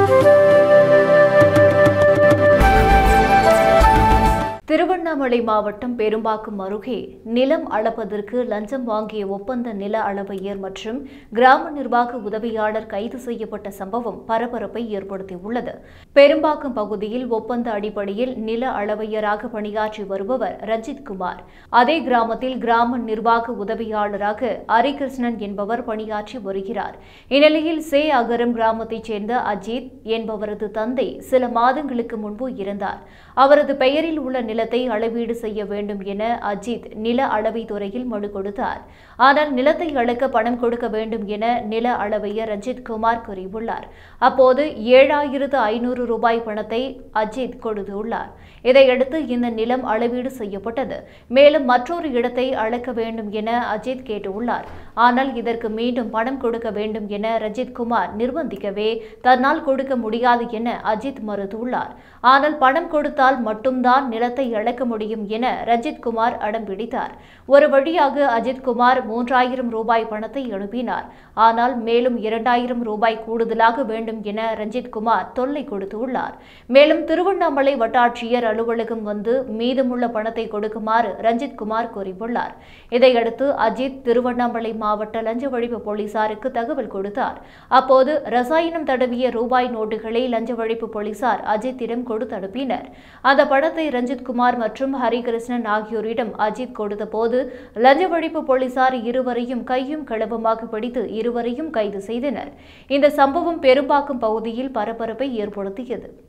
திருவண்ணாமலை மாவட்டம் பெரும்பாக்கம் அருகே நிலம் அளப்பதற்கு லஞ்சம் வாங்கிய ஒப்பந்த நில அளவையர் மற்றும் கிராம நிர்வாக உதவியாளர் கைது செய்யப்பட்ட சம்பவம் பரபரப்பை ஏற்படுத்தியுள்ளது பெரும்பாக்கம் பகுதியில் ஒப்பந்த அடிப்படையில் நில அளவையராக பணியாற்றி வருபவர் ரஞ்சித் குமார் அதே கிராமத்தில் கிராம நிர்வாக உதவியாளராக ஹரிகிருஷ்ணன் என்பவர் பணியாற்றி வருகிறார் இந்நிலையில் சே அகரம் கிராமத்தைச் சேர்ந்த அஜித் என்பவரது தந்தை சில மாதங்களுக்கு முன்பு இறந்தார் அவரது பெயரில் உள்ள நிலத்தை அளவீடு செய்ய வேண்டும் என அஜித் நில அளவை துறையில் மனு கொடுத்தார் ஆனால் நிலத்தை அளக்க பணம் கொடுக்க வேண்டும் என நில அளவையர் ரஞ்சித் குமார் கூறியுள்ளார் அப்போது ஏழாயிரத்து ஐநூறு ரூபாய் பணத்தை அஜித் கொடுத்துள்ளார் இதையடுத்து இந்த நிலம் அளவீடு செய்யப்பட்டது மேலும் மற்றொரு இடத்தை அளக்க வேண்டும் என அஜித் கேட்டுள்ளார் ஆனால் இதற்கு மீண்டும் பணம் கொடுக்க வேண்டும் என ரஞ்சித் குமார் நிர்பந்திக்கவே தன்னால் கொடுக்க முடியாது என அஜித் மறுத்துள்ளார் ஆனால் பணம் கொடுத்தால் மட்டும்தான் நிலத்தை அளக்க முடியும் என ரஞ்சித் குமார் அடம் பிடித்தார் ஒரு வழியாக அஜித் குமார் மூன்றாயிரம் ரூபாய் பணத்தை அனுப்பினார் ஆனால் மேலும் இரண்டாயிரம் ரூபாய் கூடுதலாக வேண்டும் என ரஞ்சித் குமார் தொல்லை கொடுத்துள்ளார் மேலும் திருவண்ணாமலை வட்டாட்சியர் அலுவலகம் வந்து மீதமுள்ள பணத்தை கொடுக்குமாறு ரஞ்சித் குமார் கூறியுள்ளார் இதையடுத்து அஜித் திருவண்ணாமலை மாவட்ட லஞ்ச ஒழிப்பு போலீசாருக்கு தகவல் கொடுத்தார் அப்போது ரசாயனம் தடவிய ரூபாய் நோட்டுகளை லஞ்ச ஒழிப்பு போலீசார் அஜித்திடம் கொடுத்து அனுப்பினர் அந்த பணத்தை ரஞ்சித் குமார் மற்றும் ஹரிகிருஷ்ணன் ஆகியோரிடம் அஜித் கொடுத்தபோது லஞ்ச ஒழிப்பு போலீசார் இருவரையும் கையும் களவுமாக பிடித்து இருவரையும் கைது செய்தனர் இந்த சம்பவம் பெரும்பாக்கம் பகுதியில் பரபரப்பை ஏற்படுத்தியது